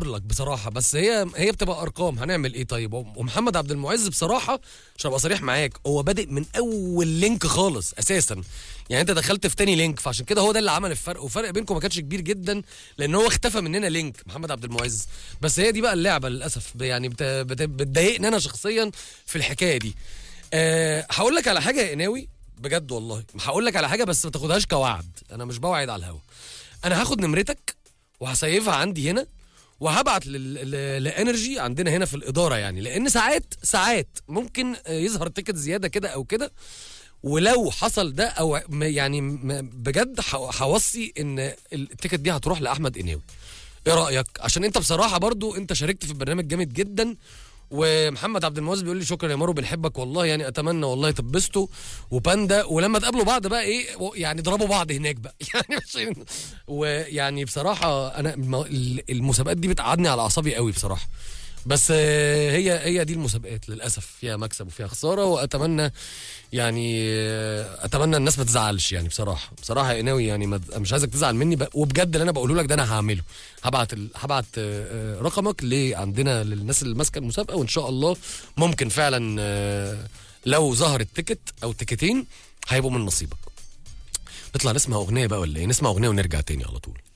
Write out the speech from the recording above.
اقول لك بصراحه بس هي هي بتبقى ارقام هنعمل ايه طيب ومحمد عبد المعز بصراحه عشان ابقى صريح معاك هو بادئ من اول لينك خالص اساسا يعني انت دخلت في تاني لينك فعشان كده هو ده اللي عمل الفرق وفرق بينكم ما كانش كبير جدا لان هو اختفى مننا لينك محمد عبد المعز بس هي دي بقى اللعبه للاسف يعني بت- بت- بتضايقني انا شخصيا في الحكايه دي أه هقول لك على حاجه يا قناوي بجد والله هقول لك على حاجه بس ما تاخدهاش كوعد انا مش بوعد على الهوا انا هاخد نمرتك وهسيفها عندي هنا وهبعت لل- ل- لانرجي عندنا هنا في الاداره يعني لان ساعات ساعات ممكن آه، يظهر تيكت زياده كده او كده ولو حصل ده او م- يعني م- بجد ح- هوصي ان التيكت دي هتروح لاحمد قناوي ايه رايك عشان انت بصراحه برضو انت شاركت في البرنامج جامد جدا ومحمد عبد المعز بيقول لي شكرا يا مارو بنحبك والله يعني اتمنى والله تبسطوا وباندا ولما تقابلوا بعض بقى ايه و- يعني اضربوا بعض هناك بقى يعني عشان ويعني بصراحه انا الم- المسابقات دي بتقعدني على اعصابي قوي بصراحه بس آه، هي هي دي المسابقات للاسف فيها مكسب وفيها خساره واتمنى يعني آه، اتمنى الناس ما تزعلش يعني بصراحه بصراحه يا قناوي يعني ما مش عايزك تزعل مني ب- وبجد اللي انا بقوله لك ده انا هعمله هبعت ال... هبعت آه، آه، رقمك لعندنا للناس اللي ماسكه المسابقه وان شاء الله ممكن فعلا آه، لو ظهر التيكت او تيكتين هيبقوا من نصيبك نطلع نسمع اغنيه بقى ولا ايه نسمع اغنيه ونرجع تاني على طول